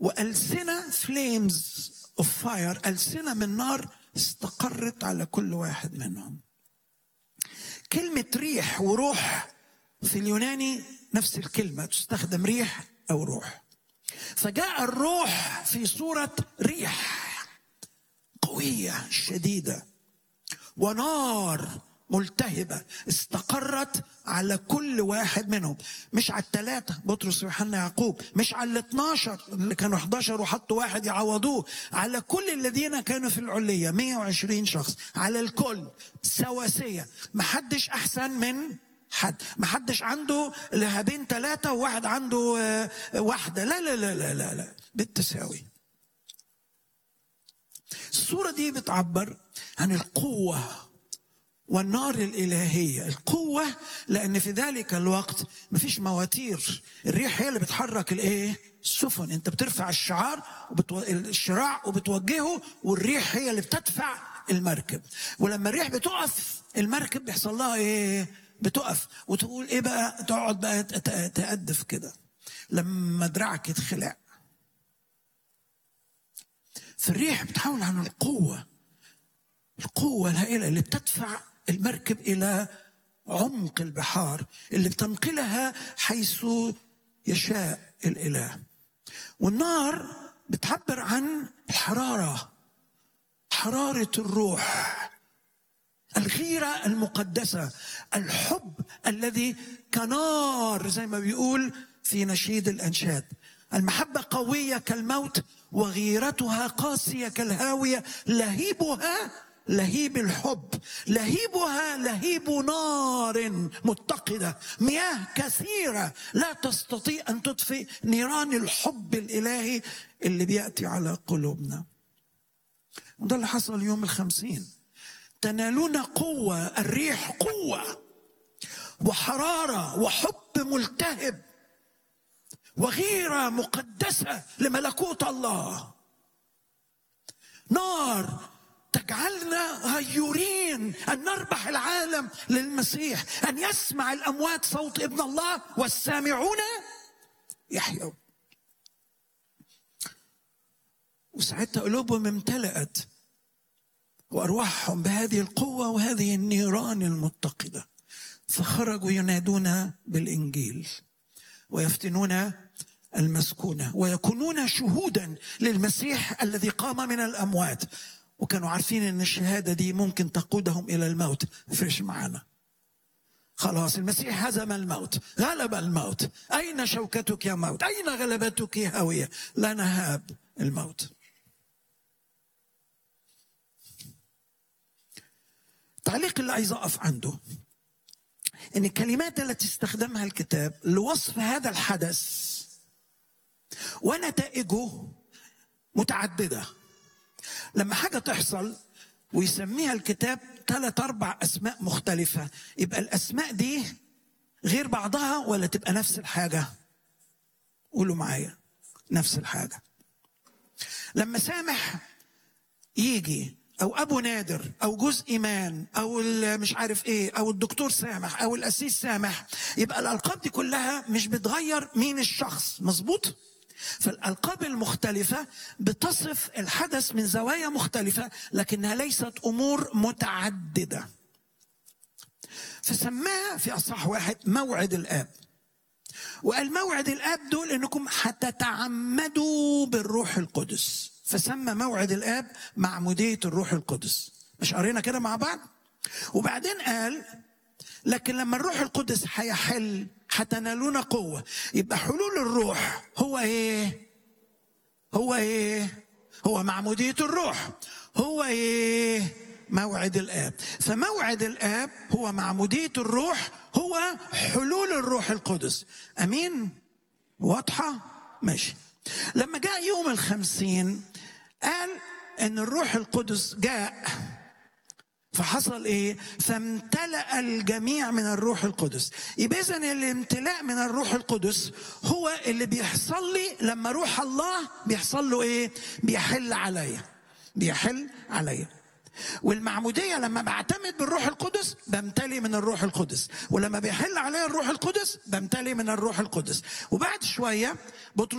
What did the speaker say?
وألسنة فليمز اوف فاير ألسنة من نار استقرت على كل واحد منهم كلمة ريح وروح في اليوناني نفس الكلمة تستخدم ريح أو روح فجاء الروح في صورة ريح قوية شديدة ونار ملتهبة استقرت على كل واحد منهم مش على الثلاثة بطرس ويوحنا يعقوب مش على الاثناشر اللي كانوا 11 وحطوا واحد يعوضوه على كل الذين كانوا في العلية 120 شخص على الكل سواسية محدش أحسن من حد محدش عنده لهبين ثلاثة وواحد عنده واحدة لا لا لا لا لا, لا. بالتساوي الصورة دي بتعبر عن القوة والنار الإلهية القوة لأن في ذلك الوقت مفيش مواتير الريح هي اللي بتحرك الإيه السفن أنت بترفع الشعار وبتو... الشراع وبتوجهه والريح هي اللي بتدفع المركب ولما الريح بتقف المركب بيحصل لها إيه بتقف وتقول إيه بقى تقعد بقى تأدف كده لما دراعك يتخلع فالريح بتحول عن القوة القوة الهائلة اللي بتدفع المركب إلى عمق البحار اللي بتنقلها حيث يشاء الإله والنار بتعبر عن الحرارة حرارة الروح الغيرة المقدسة الحب الذي كنار زي ما بيقول في نشيد الأنشاد المحبة قوية كالموت وغيرتها قاسية كالهاوية لهيبها لهيب الحب لهيبها لهيب نار متقدة مياه كثيرة لا تستطيع أن تطفئ نيران الحب الإلهي اللي بيأتي على قلوبنا وده اللي حصل يوم الخمسين تنالون قوة الريح قوة وحرارة وحب ملتهب وغيرة مقدسة لملكوت الله نار تجعلنا غيورين أن نربح العالم للمسيح أن يسمع الأموات صوت ابن الله والسامعون يحيوا وساعتها قلوبهم امتلأت وأرواحهم بهذه القوة وهذه النيران المتقدة فخرجوا ينادون بالإنجيل ويفتنون المسكونة ويكونون شهودا للمسيح الذي قام من الأموات وكانوا عارفين ان الشهادة دي ممكن تقودهم الى الموت فرش معانا خلاص المسيح هزم الموت غلب الموت أين شوكتك يا موت أين غلبتك يا هاوية لا نهاب الموت التعليق اللي عايز أقف عنده ان الكلمات التي استخدمها الكتاب لوصف هذا الحدث ونتائجه متعدده لما حاجه تحصل ويسميها الكتاب ثلاث اربع اسماء مختلفه يبقى الاسماء دي غير بعضها ولا تبقى نفس الحاجه قولوا معايا نفس الحاجه لما سامح يجي او ابو نادر او جزء ايمان او مش عارف ايه او الدكتور سامح او الاسيس سامح يبقى الالقاب دي كلها مش بتغير مين الشخص مظبوط فالالقاب المختلفه بتصف الحدث من زوايا مختلفه لكنها ليست امور متعدده فسماها في اصح واحد موعد الاب وقال موعد الاب دول انكم هتتعمدوا بالروح القدس فسمى موعد الاب معموديه الروح القدس مش قرينا كده مع بعض وبعدين قال لكن لما الروح القدس هيحل هتنالون قوه يبقى حلول الروح هو ايه هو ايه هو معموديه الروح هو ايه موعد الاب فموعد الاب هو معموديه الروح هو حلول الروح القدس امين واضحه ماشي لما جاء يوم الخمسين قال ان الروح القدس جاء فحصل ايه فامتلأ الجميع من الروح القدس يبقى اذا الامتلاء من الروح القدس هو اللي بيحصل لي لما روح الله بيحصل له ايه بيحل عليا بيحل عليا والمعمودية لما بعتمد بالروح القدس بمتلي من الروح القدس ولما بيحل عليا الروح القدس بمتلي من الروح القدس وبعد شوية بطرس